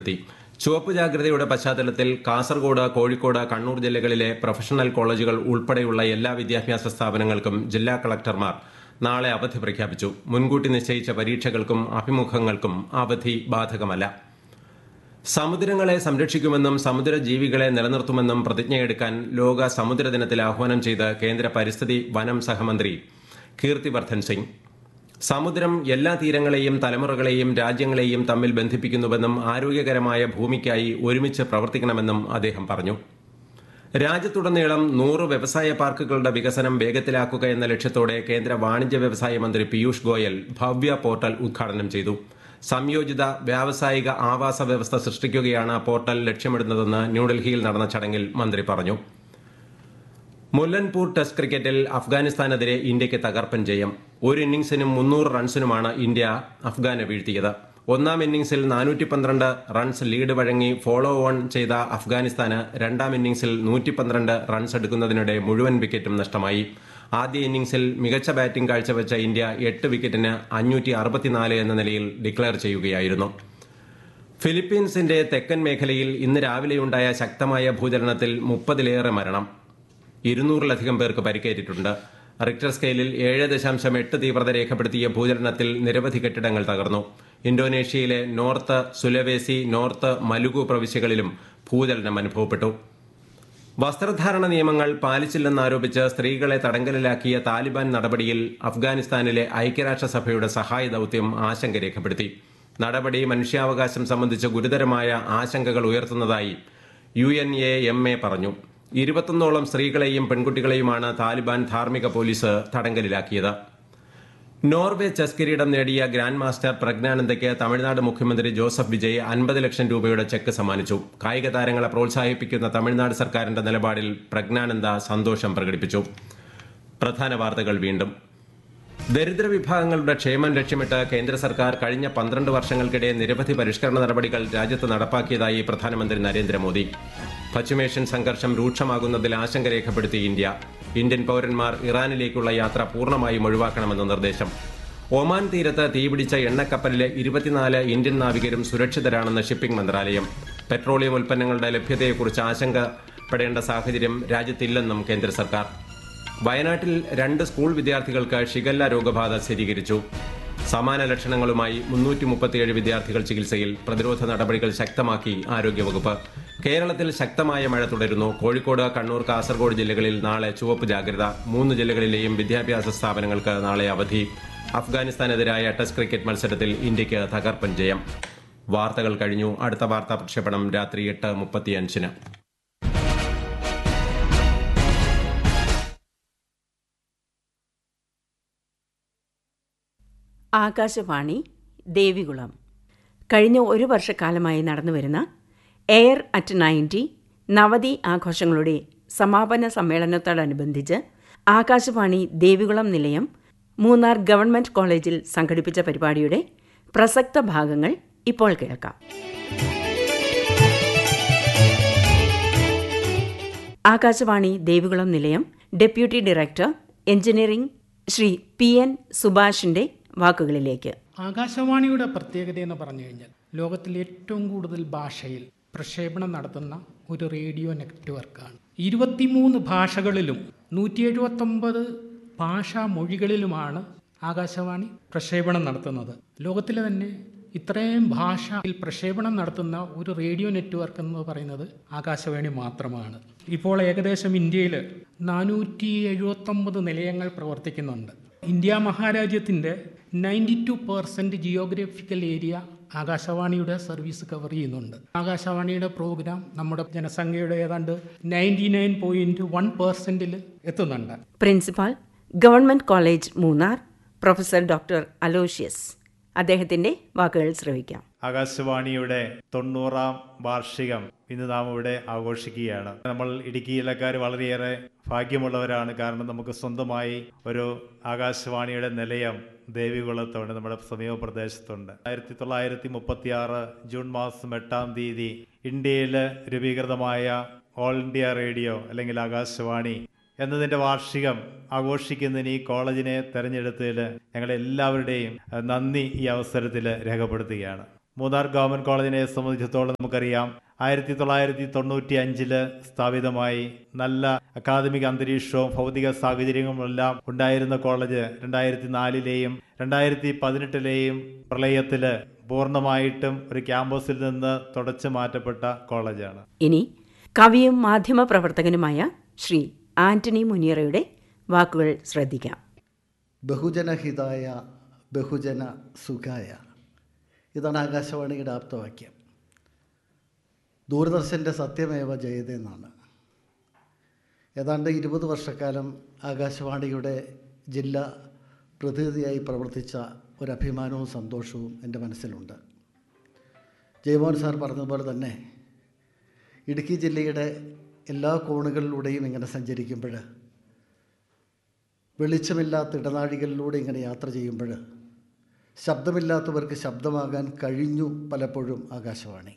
വിലയിരുത്തി ചുവപ്പ് ജാഗ്രതയുടെ പശ്ചാത്തലത്തിൽ കാസർഗോഡ് കോഴിക്കോട് കണ്ണൂർ ജില്ലകളിലെ പ്രൊഫഷണൽ കോളേജുകൾ ഉൾപ്പെടെയുള്ള എല്ലാ വിദ്യാഭ്യാസ സ്ഥാപനങ്ങൾക്കും ജില്ലാ കളക്ടർമാർ നാളെ അവധി പ്രഖ്യാപിച്ചു മുൻകൂട്ടി നിശ്ചയിച്ച പരീക്ഷകൾക്കും അഭിമുഖങ്ങൾക്കും അവധി ബാധകമല്ല സമുദ്രങ്ങളെ സംരക്ഷിക്കുമെന്നും സമുദ്ര ജീവികളെ നിലനിർത്തുമെന്നും പ്രതിജ്ഞയെടുക്കാൻ ലോക സമുദ്ര ദിനത്തിൽ ആഹ്വാനം ചെയ്ത് കേന്ദ്ര പരിസ്ഥിതി വനം സഹമന്ത്രി കീർത്തിവർദ്ധൻ സിംഗ് സമുദ്രം എല്ലാ തീരങ്ങളെയും തലമുറകളെയും രാജ്യങ്ങളെയും തമ്മിൽ ബന്ധിപ്പിക്കുന്നുവെന്നും ആരോഗ്യകരമായ ഭൂമിക്കായി ഒരുമിച്ച് പ്രവർത്തിക്കണമെന്നും അദ്ദേഹം പറഞ്ഞു രാജ്യത്തുടനീളം നൂറ് വ്യവസായ പാർക്കുകളുടെ വികസനം വേഗത്തിലാക്കുക എന്ന ലക്ഷ്യത്തോടെ കേന്ദ്ര വാണിജ്യ വ്യവസായ മന്ത്രി പീയൂഷ് ഗോയൽ ഭവ്യ പോർട്ടൽ ഉദ്ഘാടനം ചെയ്തു സംയോജിത വ്യാവസായിക ആവാസ വ്യവസ്ഥ സൃഷ്ടിക്കുകയാണ് പോർട്ടൽ ലക്ഷ്യമിടുന്നതെന്ന് ന്യൂഡൽഹിയിൽ നടന്ന ചടങ്ങിൽ മന്ത്രി പറഞ്ഞു മുല്ലൻപൂർ ടെസ്റ്റ് ക്രിക്കറ്റിൽ അഫ്ഗാനിസ്ഥാനെതിരെ ഇന്ത്യയ്ക്ക് തകർപ്പൻ ജയം ഒരു ഇന്നിംഗ്സിനും മുന്നൂറ് റൺസിനുമാണ് ഇന്ത്യ അഫ്ഗാനെ വീഴ്ത്തിയത് ഒന്നാം ഇന്നിംഗ്സിൽ നാനൂറ്റി പന്ത്രണ്ട് റൺസ് ലീഡ് വഴങ്ങി ഫോളോ ഓൺ ചെയ്ത അഫ്ഗാനിസ്ഥാന് രണ്ടാം ഇന്നിംഗ്സിൽ നൂറ്റി പന്ത്രണ്ട് റൺസ് എടുക്കുന്നതിനിടെ മുഴുവൻ വിക്കറ്റും നഷ്ടമായി ആദ്യ ഇന്നിംഗ്സിൽ മികച്ച ബാറ്റിംഗ് കാഴ്ചവെച്ച ഇന്ത്യ എട്ട് വിക്കറ്റിന് അഞ്ഞൂറ്റി അറുപത്തിനാല് എന്ന നിലയിൽ ഡിക്ലയർ ചെയ്യുകയായിരുന്നു ഫിലിപ്പീൻസിന്റെ തെക്കൻ മേഖലയിൽ ഇന്ന് രാവിലെയുണ്ടായ ശക്തമായ ഭൂചലനത്തിൽ മുപ്പതിലേറെ മരണം ഇരുന്നൂറിലധികം പേർക്ക് പരിക്കേറ്റിട്ടുണ്ട് റിക്ടർ സ്കെയിലിൽ ഏഴ് ദശാംശം എട്ട് തീവ്രത രേഖപ്പെടുത്തിയ ഭൂചലനത്തിൽ നിരവധി കെട്ടിടങ്ങൾ തകർന്നു ഇന്തോനേഷ്യയിലെ നോർത്ത് സുലവേസി നോർത്ത് മലുഗു പ്രവിശ്യകളിലും ഭൂചലനം അനുഭവപ്പെട്ടു വസ്ത്രധാരണ നിയമങ്ങൾ പാലിച്ചില്ലെന്നാരോപിച്ച് സ്ത്രീകളെ തടങ്കലിലാക്കിയ താലിബാൻ നടപടിയിൽ അഫ്ഗാനിസ്ഥാനിലെ ഐക്യരാഷ്ട്രസഭയുടെ സഹായ ദൌത്യം ആശങ്ക രേഖപ്പെടുത്തി നടപടി മനുഷ്യാവകാശം സംബന്ധിച്ച് ഗുരുതരമായ ആശങ്കകൾ ഉയർത്തുന്നതായി U N A M A പറഞ്ഞു ഇരുപത്തൊന്നോളം സ്ത്രീകളെയും പെൺകുട്ടികളെയുമാണ് താലിബാൻ ധാർമ്മിക പോലീസ് തടങ്കലിലാക്കിയത് നോർവേ ചെസ് കിരീടം നേടിയ ഗ്രാൻഡ് മാസ്റ്റർ പ്രജ്ഞാനന്ദയ്ക്ക് തമിഴ്നാട് മുഖ്യമന്ത്രി ജോസഫ് വിജയ് അൻപത് ലക്ഷം രൂപയുടെ ചെക്ക് സമ്മാനിച്ചു കായിക താരങ്ങളെ പ്രോത്സാഹിപ്പിക്കുന്ന തമിഴ്നാട് സർക്കാരിന്റെ നിലപാടിൽ പ്രജ്ഞാനന്ദ സന്തോഷം പ്രകടിപ്പിച്ചു പ്രധാന വാർത്തകൾ വീണ്ടും ദരിദ്ര വിഭാഗങ്ങളുടെ ക്ഷേമം ലക്ഷ്യമിട്ട് കേന്ദ്ര സർക്കാർ കഴിഞ്ഞ പന്ത്രണ്ട് വർഷങ്ങൾക്കിടെ നിരവധി പരിഷ്കരണ നടപടികൾ രാജ്യത്ത് നടപ്പാക്കിയതായി പ്രധാനമന്ത്രി നരേന്ദ്രമോദി പശ്ചിമേഷ്യൻ സംഘർഷം രൂക്ഷമാകുന്നതിൽ ആശങ്ക രേഖപ്പെടുത്തി ഇന്ത്യ ഇന്ത്യൻ പൌരന്മാർ ഇറാനിലേക്കുള്ള യാത്ര പൂർണ്ണമായും ഒഴിവാക്കണമെന്ന് നിർദ്ദേശം ഒമാൻ തീരത്ത് തീപിടിച്ച എണ്ണക്കപ്പലിലെ ഇരുപത്തിനാല് ഇന്ത്യൻ നാവികരും സുരക്ഷിതരാണെന്ന് ഷിപ്പിംഗ് മന്ത്രാലയം പെട്രോളിയം ഉൽപ്പന്നങ്ങളുടെ ലഭ്യതയെക്കുറിച്ച് ആശങ്കപ്പെടേണ്ട സാഹചര്യം രാജ്യത്തില്ലെന്നും കേന്ദ്ര സർക്കാർ വയനാട്ടിൽ രണ്ട് സ്കൂൾ വിദ്യാർത്ഥികൾക്ക് ഷിഗല്ല രോഗബാധ സ്ഥിരീകരിച്ചു സമാന ലക്ഷണങ്ങളുമായി മുന്നൂറ്റി മുപ്പത്തിയേഴ് വിദ്യാർത്ഥികൾ ചികിത്സയിൽ പ്രതിരോധ നടപടികൾ ശക്തമാക്കി ആരോഗ്യവകുപ്പ് കേരളത്തിൽ ശക്തമായ മഴ തുടരുന്നു കോഴിക്കോട് കണ്ണൂർ കാസർഗോഡ് ജില്ലകളിൽ നാളെ ചുവപ്പ് ജാഗ്രത മൂന്ന് ജില്ലകളിലെയും വിദ്യാഭ്യാസ സ്ഥാപനങ്ങൾക്ക് നാളെ അവധി അഫ്ഗാനിസ്ഥാനെതിരായ ടെസ്റ്റ് ക്രിക്കറ്റ് മത്സരത്തിൽ ഇന്ത്യയ്ക്ക് തകർപ്പൻ ജയം വാർത്തകൾ കഴിഞ്ഞു അടുത്ത വാർത്താ പ്രക്ഷേപണം രാത്രി എട്ട് മുപ്പത്തിയഞ്ചിന് ആകാശവാണി ദേവികുളം കഴിഞ്ഞ ഒരു വർഷക്കാലമായി നടന്നുവരുന്ന എയർ അറ്റ് നയൻറ്റി നവതി ആഘോഷങ്ങളുടെ സമാപന സമ്മേളനത്തോടനുബന്ധിച്ച് ആകാശവാണി ദേവികുളം നിലയം മൂന്നാർ ഗവൺമെന്റ് കോളേജിൽ സംഘടിപ്പിച്ച പരിപാടിയുടെ പ്രസക്ത ഭാഗങ്ങൾ ഇപ്പോൾ കേൾക്കാം ആകാശവാണി ദേവികുളം നിലയം deputy director engineering Shri P N സുഭാഷിന്റെ വാക്കുകളിലേക്ക് ആകാശവാണിയുടെ പ്രത്യേകത എന്ന് പറഞ്ഞു കഴിഞ്ഞാൽ ലോകത്തിൽ ഏറ്റവും കൂടുതൽ ഭാഷയിൽ പ്രക്ഷേപണം നടത്തുന്ന ഒരു റേഡിയോ നെറ്റ്വർക്കാണ് ഇരുപത്തിമൂന്ന് ഭാഷകളിലും നൂറ്റി എഴുപത്തൊമ്പത് ഭാഷാ മൊഴികളിലുമാണ് ആകാശവാണി പ്രക്ഷേപണം നടത്തുന്നത് ലോകത്തിലെ തന്നെ ഇത്രയും ഭാഷയിൽ പ്രക്ഷേപണം നടത്തുന്ന ഒരു റേഡിയോ നെറ്റ്വർക്ക് എന്ന് പറയുന്നത് ആകാശവാണി മാത്രമാണ് ഇപ്പോൾ ഏകദേശം ഇന്ത്യയിൽ നാനൂറ്റി എഴുപത്തൊമ്പത് നിലയങ്ങൾ പ്രവർത്തിക്കുന്നുണ്ട് ഇന്ത്യ മഹാരാജ്യത്തിൻ്റെ ninety two percent geographical area ആകാശവാണിയുടെ സർവീസ് കവർ ചെയ്യുന്നുണ്ട് ആകാശവാണിയുടെ പ്രോഗ്രാം നമ്മുടെ ജനസംഖ്യയുടെ ഏതാണ്ട് നയൻറ്റി നയൻ പോയിൻറ്റ് വൺ പെർസെൻറ്റിൽ എത്തുന്നുണ്ട് principal government college Munnar professor doctor Aloysius അദ്ദേഹത്തിന്റെ വാക്കുകൾ ശ്രവിക്കാം ആകാശവാണിയുടെ തൊണ്ണൂറാം വാർഷികം ഇന്ന് നാം ഇവിടെ ആഘോഷിക്കുകയാണ് നമ്മൾ ഇടുക്കി ജില്ലക്കാർ വളരെയേറെ ഭാഗ്യമുള്ളവരാണ് കാരണം നമുക്ക് സ്വന്തമായി ഒരു ആകാശവാണിയുടെ നിലയം ദേവികുളത്തുണ്ട് നമ്മുടെ സമീപ പ്രദേശത്തുണ്ട് ആയിരത്തി തൊള്ളായിരത്തി മുപ്പത്തി ആറ് ജൂൺ മാസം എട്ടാം തീയതി ഇന്ത്യയിൽ രൂപീകൃതമായ ഓൾ ഇന്ത്യ റേഡിയോ അല്ലെങ്കിൽ ആകാശവാണി എന്നതിൻ്റെ വാർഷികം ആഘോഷിക്കുന്നതിന് ഈ കോളേജിനെ തെരഞ്ഞെടുത്തതിൽ ഞങ്ങളെല്ലാവരുടെയും നന്ദി ഈ അവസരത്തിൽ രേഖപ്പെടുത്തുകയാണ് മൂന്നാർ ഗവൺമെൻറ് കോളേജിനെ സംബന്ധിച്ചിടത്തോളം നമുക്കറിയാം ആയിരത്തി തൊള്ളായിരത്തി തൊണ്ണൂറ്റി അഞ്ചില് സ്ഥാപിതമായി നല്ല അക്കാദമിക് അന്തരീക്ഷവും ഭൗതിക സാഹചര്യങ്ങളുമെല്ലാം ഉണ്ടായിരുന്ന കോളേജ് രണ്ടായിരത്തി നാലിലെയും രണ്ടായിരത്തി പതിനെട്ടിലെയും പ്രളയത്തിൽ പൂർണ്ണമായിട്ടും ഒരു ക്യാമ്പസിൽ നിന്ന് തുടച്ചു മാറ്റപ്പെട്ട കോളേജാണ് ഇനി കവിയും മാധ്യമപ്രവർത്തകനുമായ ശ്രീ ആന്റണി മുനിയറയുടെ വാക്കുകൾ ശ്രദ്ധിക്കാം ബഹുജനഹിതായ ബഹുജന സുഖായ ഇതാണ് ആകാശവാണിയുടെ ആപ്തവാക്യം ദൂരദർശൻ്റെ സത്യമേവ ജയതേ എന്നാണ് ഏതാണ്ട് ഇരുപത് വർഷക്കാലം ആകാശവാണിയുടെ ജില്ലാ പ്രതിനിധിയായി പ്രവർത്തിച്ച ഒരു അഭിമാനവും സന്തോഷവും എൻ്റെ മനസ്സിലുണ്ട് ജയമോഹൻ സാർ പറഞ്ഞതുപോലെ തന്നെ ഇടുക്കി ജില്ലയുടെ എല്ലാ കോണുകളിലൂടെയും ഇങ്ങനെ സഞ്ചരിക്കുമ്പോൾ വെളിച്ചമില്ലാത്ത ഇടനാഴികളിലൂടെ ഇങ്ങനെ യാത്ര ചെയ്യുമ്പോൾ ശബ്ദമില്ലാത്തവർക്ക് ശബ്ദമാകാൻ കഴിഞ്ഞു പലപ്പോഴും ആകാശവാണി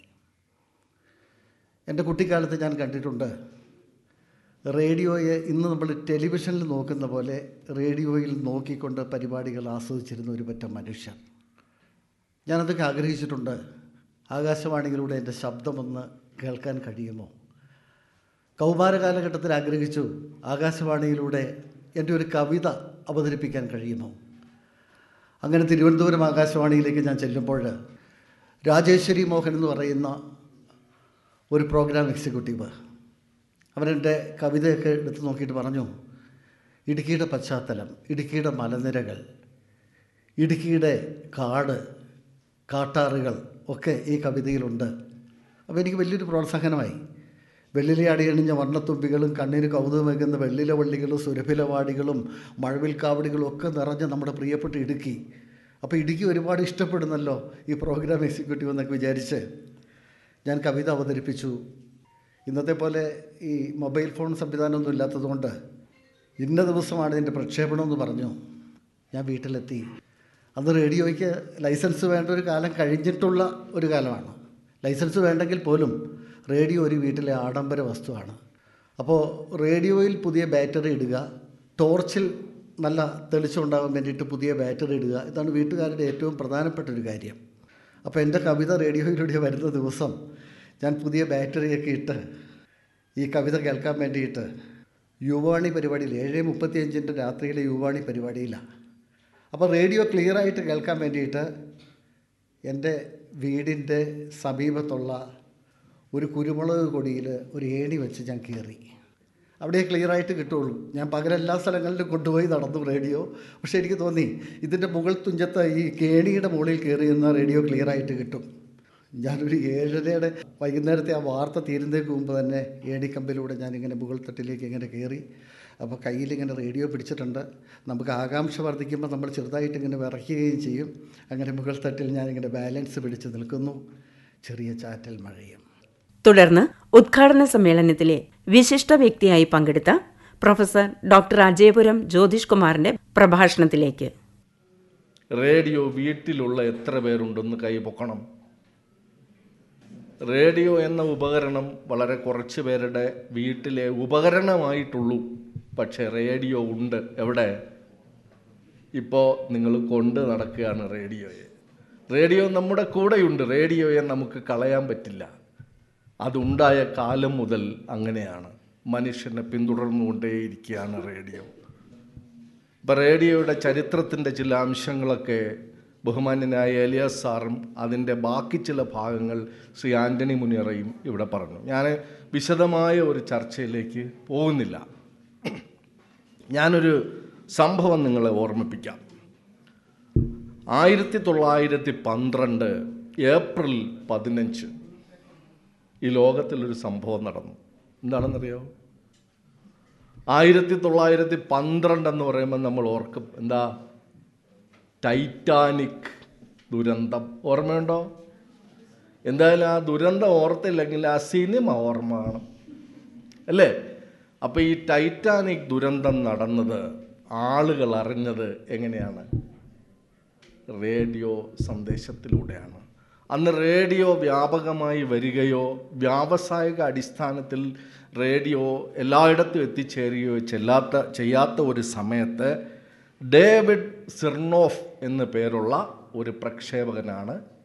എൻ്റെ കുട്ടിക്കാലത്ത് ഞാൻ കണ്ടിട്ടുണ്ട് റേഡിയോയെ ഇന്ന് നമ്മൾ ടെലിവിഷനിൽ നോക്കുന്ന പോലെ റേഡിയോയിൽ നോക്കിക്കൊണ്ട് പരിപാടികൾ ആസ്വദിച്ചിരുന്ന ഒരു പറ്റം മനുഷ്യൻ ഞാനതൊക്കെ ആഗ്രഹിച്ചിട്ടുണ്ട് ആകാശവാണിയിലൂടെ എൻ്റെ ശബ്ദമൊന്ന് കേൾക്കാൻ കഴിയുമോ കൗമാര കാലഘട്ടത്തിൽ ആഗ്രഹിച്ചു ആകാശവാണിയിലൂടെ എൻ്റെ ഒരു കവിത അവതരിപ്പിക്കാൻ കഴിയുമോ അങ്ങനെ തിരുവനന്തപുരം ആകാശവാണിയിലേക്ക് ഞാൻ ചെല്ലുമ്പോൾ രാജേശ്വരി മോഹൻ എന്ന് പറയുന്ന ഒരു പ്രോഗ്രാം എക്സിക്യൂട്ടീവ് അവരെൻ്റെ കവിതയൊക്കെ എടുത്ത് നോക്കിയിട്ട് പറഞ്ഞു ഇടുക്കിയുടെ പശ്ചാത്തലം ഇടുക്കിയുടെ മലനിരകൾ ഇടുക്കിയുടെ കാട് കാട്ടാറുകൾ ഒക്കെ ഈ കവിതയിലുണ്ട് അപ്പോൾ എനിക്ക് വലിയൊരു പ്രോത്സാഹനമായി വെള്ളിലെ അണിയണിഞ്ഞ വർണ്ണത്തുമ്പികളും കണ്ണിന് കൗതുകമേകുന്ന വെള്ളില വള്ളികളും സുരഭിലവാടികളും മഴവിൽ കാവടികളും ഒക്കെ നിറഞ്ഞ നമ്മുടെ പ്രിയപ്പെട്ട ഇടുക്കി അപ്പോൾ ഇടുക്കി ഒരുപാട് ഇഷ്ടപ്പെടുന്നല്ലോ ഈ പ്രോഗ്രാം എക്സിക്യൂട്ടീവ് എന്നൊക്കെ വിചാരിച്ച് ഞാൻ കവിത അവതരിപ്പിച്ചു ഇന്നത്തെ പോലെ ഈ മൊബൈൽ ഫോൺ സംവിധാനമൊന്നും ഇല്ലാത്തതുകൊണ്ട് ഇന്ന ദിവസമാണ് ഇതിൻ്റെ പ്രക്ഷേപണം എന്ന് പറഞ്ഞു ഞാൻ വീട്ടിലെത്തി അന്ന് റേഡിയോയ്ക്ക് ലൈസൻസ് വേണ്ട ഒരു കാലം കഴിഞ്ഞിട്ടുള്ള ഒരു കാലമാണ് ലൈസൻസ് വേണ്ടെങ്കിൽ പോലും റേഡിയോ ഒരു വീട്ടിലെ ആഡംബര വസ്തുവാണ് അപ്പോൾ റേഡിയോയിൽ പുതിയ ബാറ്ററി ഇടുക ടോർച്ചിൽ നല്ല തെളിച്ചം ഉണ്ടാകാൻ വേണ്ടിയിട്ട് പുതിയ ബാറ്ററി ഇടുക ഇതാണ് വീട്ടുകാരുടെ ഏറ്റവും പ്രധാനപ്പെട്ട ഒരു കാര്യം അപ്പോൾ എൻ്റെ കവിത റേഡിയോയിലൂടെ വരുന്ന ദിവസം ഞാൻ പുതിയ ബാറ്ററിയൊക്കെ ഇട്ട് ഈ കവിത കേൾക്കാൻ വേണ്ടിയിട്ട് യുവാണി പരിപാടിയിൽ ഏഴ് മുപ്പത്തിയഞ്ചിൻ്റെ രാത്രിയിലെ യുവാണി പരിപാടിയിലാണ് അപ്പോൾ റേഡിയോ ക്ലിയറായിട്ട് കേൾക്കാൻ വേണ്ടിയിട്ട് എൻ്റെ വീടിൻ്റെ സമീപത്തുള്ള ഒരു കുരുമുളക് കൊടിയിൽ ഒരു ഏണി വെച്ച് ഞാൻ കയറി അവിടെ ക്ലിയറായിട്ട് കിട്ടുള്ളൂ ഞാൻ പകലെല്ലാ സ്ഥലങ്ങളിലും കൊണ്ടുപോയി നടന്നു റേഡിയോ പക്ഷേ എനിക്ക് തോന്നി ഇതിൻ്റെ മുകൾ തുഞ്ചത്ത് ഈ കേണിയുടെ മുകളിൽ കയറി നിന്നാൽ റേഡിയോ ക്ലിയറായിട്ട് കിട്ടും ഞാനൊരു ഏഴരയുടെ വൈകുന്നേരത്തെ ആ വാർത്ത തീരുന്നതിന് മുമ്പ് തന്നെ ഏണിക്കമ്പിലൂടെ ഞാനിങ്ങനെ മുകൾ തട്ടിലേക്ക് ഇങ്ങനെ കയറി അപ്പോൾ കയ്യിൽ ഇങ്ങനെ റേഡിയോ പിടിച്ചിട്ടുണ്ട് നമുക്ക് ആകാംക്ഷ വർദ്ധിക്കുമ്പോൾ നമ്മൾ ചെറുതായിട്ട് ഇങ്ങനെ വിറയ്ക്കുകയും ചെയ്യും അങ്ങനെ മുകൾ തട്ടിൽ ഞാനിങ്ങനെ ബാലൻസ് പിടിച്ച് നിൽക്കുന്നു ചെറിയ ചാറ്റൽ മഴയും തുടർന്ന് ഉദ്ഘാടന സമ്മേളനത്തിലെ വിശിഷ്ട വ്യക്തിയായി പങ്കെടുത്ത പ്രൊഫസർ ഡോക്ടർ അജയപുരം ജ്യോതിഷ് കുമാറിന്റെ പ്രഭാഷണത്തിലേക്ക് റേഡിയോ വീട്ടിലുള്ള എത്ര പേരുണ്ടെന്ന് കൈ പൊക്കണം റേഡിയോ എന്ന ഉപകരണം വളരെ കുറച്ച് പേരുടെ വീട്ടിലെ ഉപകരണമായിട്ടുള്ളൂ പക്ഷേ റേഡിയോ ഉണ്ട് എവിടെ ഇപ്പോൾ നിങ്ങൾ കൊണ്ട് നടക്കുകയാണ് റേഡിയോയെ റേഡിയോ നമ്മുടെ കൂടെയുണ്ട് റേഡിയോയെ നമുക്ക് കളയാൻ പറ്റില്ല അതുണ്ടായ കാലം മുതൽ അങ്ങനെയാണ് മനുഷ്യനെ പിന്തുടർന്നുകൊണ്ടേയിരിക്കുകയാണ് റേഡിയോ ഇപ്പം റേഡിയോയുടെ ചരിത്രത്തിൻ്റെ ചില അംശങ്ങളൊക്കെ ബഹുമാന്യനായ എലിയാസ് സാറും അതിൻ്റെ ബാക്കി ചില ഭാഗങ്ങൾ ശ്രീ ആൻ്റണി മുനിയറയും ഇവിടെ പറഞ്ഞു ഞാൻ വിശദമായ ഒരു ചർച്ചയിലേക്ക് പോകുന്നില്ല ഞാനൊരു സംഭവം നിങ്ങളെ ഓർമ്മിപ്പിക്കാം ആയിരത്തി തൊള്ളായിരത്തി പന്ത്രണ്ട് ഏപ്രിൽ പതിനഞ്ച് ഈ ലോകത്തിലൊരു സംഭവം നടന്നു എന്താണെന്നറിയോ ആയിരത്തി തൊള്ളായിരത്തി പന്ത്രണ്ട് എന്ന് പറയുമ്പോൾ നമ്മൾ ഓർക്കും എന്താ ടൈറ്റാനിക് ദുരന്തം ഓർമ്മയുണ്ടോ എന്തായാലും ആ ദുരന്തം ഓർത്തില്ലെങ്കിൽ ആ സിനിമ ഓർമ്മ കാണും അല്ലേ അപ്പോൾ ഈ ടൈറ്റാനിക് ദുരന്തം നടന്നത് ആളുകൾ അറിഞ്ഞത് എങ്ങനെയാണ് റേഡിയോ സന്ദേശത്തിലൂടെയാണ് അന്ന് റേഡിയോ വ്യാപകമായി വരികയോ വ്യാവസായിക അടിസ്ഥാനത്തിൽ റേഡിയോ എല്ലായിടത്തും എത്തിച്ചേരുകയോ ചെല്ലാത്ത ചെയ്യാത്ത ഒരു സമയത്ത് ഡേവിഡ് സിർണോഫ് എന്നു പേരുള്ള ഒരു പ്രക്ഷേപകനാണ്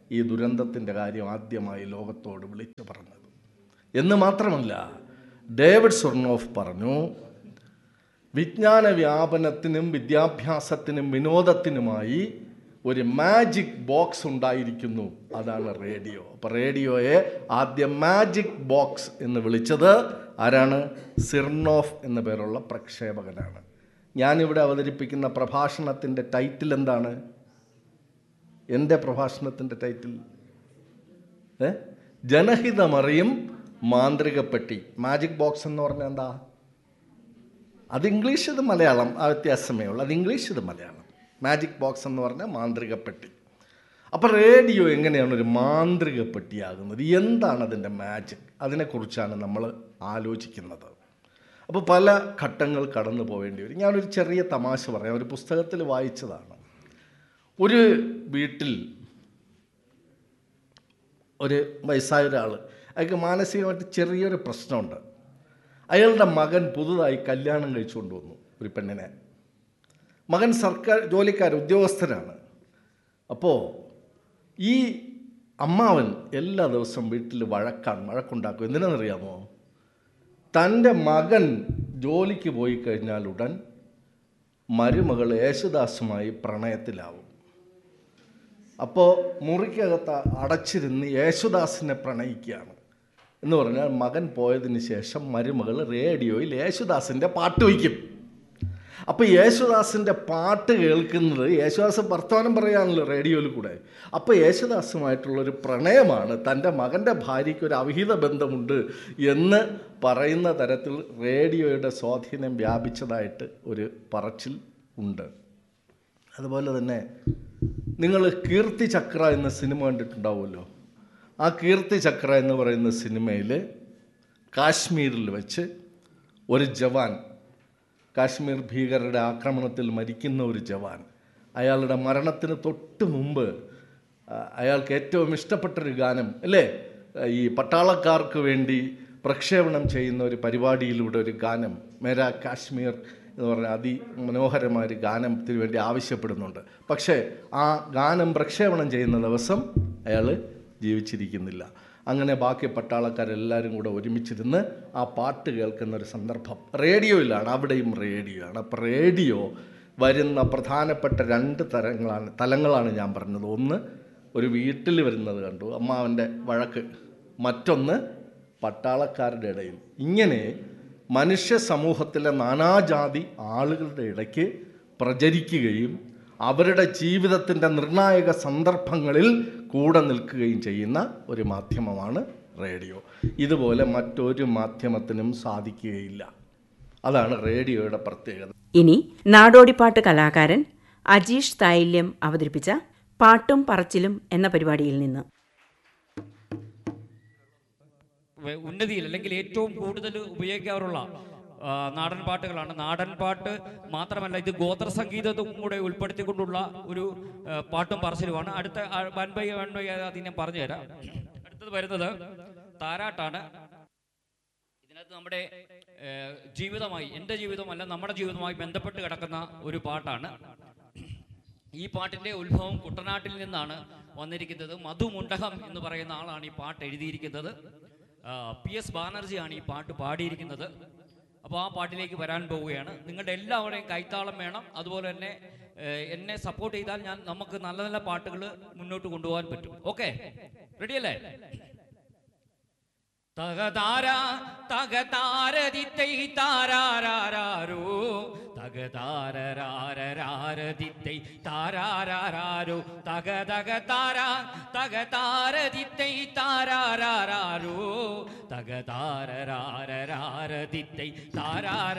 ഈ ദുരന്തത്തിൻ്റെ കാര്യം ആദ്യമായി ലോകത്തോട് വിളിച്ചു പറഞ്ഞത് എന്ന് മാത്രമല്ല ഡേവിഡ് സ്വർണോഫ് പറഞ്ഞു വിജ്ഞാന വ്യാപനത്തിനും വിദ്യാഭ്യാസത്തിനും വിനോദത്തിനുമായി ഒരു മാജിക് ബോക്സ് ഉണ്ടായിരിക്കുന്നു അതാണ് റേഡിയോ അപ്പോൾ റേഡിയോയെ ആദ്യം മാജിക് ബോക്സ് എന്ന് വിളിച്ചത് ആരാണ് സിർണോഫ് എന്ന പേരുള്ള പ്രക്ഷേപകനാണ് ഞാനിവിടെ അവതരിപ്പിക്കുന്ന പ്രഭാഷണത്തിൻ്റെ ടൈറ്റിൽ എന്താണ് എൻ്റെ പ്രഭാഷണത്തിൻ്റെ ടൈറ്റിൽ ഏ ജനഹിതമറിയും മാന്ത്രികപ്പെട്ടി മാജിക് ബോക്സ് എന്ന് പറഞ്ഞാൽ എന്താ അത് ഇംഗ്ലീഷ് ഇത് മലയാളം ആ വ്യത്യാസമേ ഉള്ളൂ അത് ഇംഗ്ലീഷ് ഇത് മലയാളം മാജിക് ബോക്സ് എന്ന് പറഞ്ഞാൽ മാന്ത്രിക പെട്ടി അപ്പോൾ റേഡിയോ എങ്ങനെയാണ് ഒരു മാന്ത്രിക പെട്ടിയാകുന്നത് എന്താണ് അതിൻ്റെ മാജിക് അതിനെക്കുറിച്ചാണ് നമ്മൾ ആലോചിക്കുന്നത് അപ്പോൾ പല ഘട്ടങ്ങൾ കടന്നു പോവേണ്ടി വരും ഞാനൊരു ചെറിയ തമാശ പറയാം ഒരു പുസ്തകത്തിൽ വായിച്ചതാണ് ഒരു വീട്ടിൽ ഒരു വയസ്സായ ഒരാൾ അയാൾക്ക് മാനസികമായിട്ട് ചെറിയൊരു പ്രശ്നമുണ്ട് അയാളുടെ മകൻ പുതുതായി കല്യാണം കഴിച്ചുകൊണ്ട് വന്നു ഒരു പെണ്ണിനെ മകൻ സർക്കാർ ജോലിക്കാർ ഉദ്യോഗസ്ഥനാണ് അപ്പോൾ ഈ അമ്മാവൻ എല്ലാ ദിവസവും വീട്ടിൽ വഴക്കാണ് വഴക്കുണ്ടാക്കും എന്തിനാണെന്നറിയാമോ തൻ്റെ മകൻ ജോലിക്ക് പോയി കഴിഞ്ഞാൽ ഉടൻ മരുമകൾ യേശുദാസുമായി പ്രണയത്തിലാവും അപ്പോൾ മുറിക്കകത്ത് അടച്ചിരുന്ന് യേശുദാസിനെ പ്രണയിക്കുകയാണ് എന്ന് പറഞ്ഞാൽ മകൻ പോയതിന് ശേഷം മരുമകൾ റേഡിയോയിൽ യേശുദാസിൻ്റെ പാട്ട് വയ്ക്കും അപ്പോൾ യേശുദാസിൻ്റെ പാട്ട് കേൾക്കുന്നത് യേശുദാസ് വർത്തമാനം പറയാണല്ലോ റേഡിയോയിൽ കൂടെ അപ്പോൾ യേശുദാസുമായിട്ടുള്ളൊരു പ്രണയമാണ് തൻ്റെ മകൻ്റെ ഭാര്യയ്ക്ക് ഒരു അവിഹിത ബന്ധമുണ്ട് എന്ന് പറയുന്ന തരത്തിൽ റേഡിയോയുടെ സ്വാധീനം വ്യാപിച്ചതായിട്ട് ഒരു പറച്ചിൽ ഉണ്ട് അതുപോലെ തന്നെ നിങ്ങൾ കീർത്തി ചക്ര എന്ന സിനിമ കണ്ടിട്ടുണ്ടാവുമല്ലോ ആ കീർത്തി ചക്ര എന്ന് പറയുന്ന സിനിമയിൽ കാശ്മീരിൽ വെച്ച് ഒരു ജവാൻ കാശ്മീർ ഭീകരരുടെ ആക്രമണത്തിൽ മരിക്കുന്ന ഒരു ജവാൻ അയാളുടെ മരണത്തിന് തൊട്ട് മുമ്പ് ആ, അയാൾക്ക് ഏറ്റവും ഇഷ്ടപ്പെട്ടൊരു ഗാനം അല്ലേ ഈ പട്ടാളക്കാർക്ക് വേണ്ടി പ്രക്ഷേപണം ചെയ്യുന്ന ഒരു പരിപാടിയിലൂടെ ഒരു ഗാനം മേരാ കാശ്മീർ എന്ന് പറഞ്ഞ അതിമനോഹരമായ ഒരു ഗാനത്തിന് വേണ്ടി ആവശ്യപ്പെടുന്നുണ്ട് പക്ഷേ ആ ഗാനം പ്രക്ഷേപണം ചെയ്യുന്ന ദിവസം അയാൾ ജീവിച്ചിരിക്കുന്നില്ല അങ്ങനെ ബാക്കി പട്ടാളക്കാരെല്ലാവരും കൂടെ ഒരുമിച്ചിരുന്ന് ആ പാട്ട് കേൾക്കുന്ന ഒരു സന്ദർഭം റേഡിയോയിലാണ് അവിടെയും റേഡിയോ ആണ് അപ്പോൾ റേഡിയോ വരുന്ന പ്രധാനപ്പെട്ട രണ്ട് തരങ്ങളാണ് തലങ്ങളാണ് ഞാൻ പറഞ്ഞത് ഒന്ന് ഒരു വീട്ടിൽ വരുന്നത് കണ്ടു അമ്മാവൻ്റെ വഴക്ക് മറ്റൊന്ന് പട്ടാളക്കാരുടെ ഇടയിൽ ഇങ്ങനെ മനുഷ്യ സമൂഹത്തിലെ നാനാജാതി ആളുകളുടെ ഇടയ്ക്ക് പ്രചരിക്കുകയും അവരുടെ ജീവിതത്തിൻ്റെ നിർണായക സന്ദർഭങ്ങളിൽ കൂടെ നിൽക്കുകയും ചെയ്യുന്ന ഒരു മാധ്യമമാണ് റേഡിയോ ഇതുപോലെ മറ്റൊരു മാധ്യമത്തിനും സാധിക്കുകയില്ല അതാണ് റേഡിയോയുടെ പ്രത്യേകത ഇനി നാടോടിപ്പാട്ട് കലാകാരൻ അജീഷ് തായില്യം അവതരിപ്പിച്ച പാട്ടും പറച്ചിലും എന്ന പരിപാടിയിൽ നിന്ന് വെ- ഉന്നതിയിൽ അല്ലെങ്കിൽ ഏറ്റവും കൂടുതൽ ഉപയോഗിക്കാറുള്ള ആ, നാടൻ പാട്ടുകളാണ് നാടൻ പാട്ട് മാത്രമല്ല ഇത് ഗോത്ര സംഗീതവും കൂടെ ഉൾപ്പെടുത്തിക്കൊണ്ടുള്ള ഒരു ആ, പാട്ടും പറച്ചിലുമാണ് അടുത്ത ആ, വൺ ബൈ വൺ ബൈ അത് ഞാൻ പറഞ്ഞുതരാം അടുത്തത് വരുന്നത് താരാട്ടാണ് ഇതിനകത്ത് നമ്മുടെ ഏ, ജീവിതമായി എൻ്റെ ജീവിതമല്ല നമ്മുടെ ജീവിതവുമായി ബന്ധപ്പെട്ട് കിടക്കുന്ന ഒരു പാട്ടാണ് ഈ പാട്ടിന്റെ ഉത്ഭവം കുട്ടനാട്ടിൽ നിന്നാണ് വന്നിരിക്കുന്നത് മധു മുണ്ടകം എന്ന് പറയുന്ന ആളാണ് ഈ പാട്ട് എഴുതിയിരിക്കുന്നത് ആ, പി എസ് ബാനർജിയാണ് ഈ പാട്ട് പാടിയിരിക്കുന്നത് അപ്പോൾ ആ പാട്ടിലേക്ക് വരാൻ പോവുകയാണ് നിങ്ങളുടെ എല്ലാവരുടെയും കൈത്താളം വേണം അതുപോലെ തന്നെ ഏ, എന്നെ സപ്പോർട്ട് ചെയ്താൽ ഞാൻ നമുക്ക് നല്ല നല്ല പാട്ടുകൾ മുന്നോട്ട് കൊണ്ടുപോകാൻ പറ്റും ഓക്കെ റെഡിയല്ലേ തകതാര തകതാരതിത്തൈ താരാരാരോ തകതാരരാരരാരതിത്തൈ താരാരാരോ തക തക താര തകതാരതിത്തൈ താരാരാരോ തകതാരരാരരാരതിത്തൈ താരാര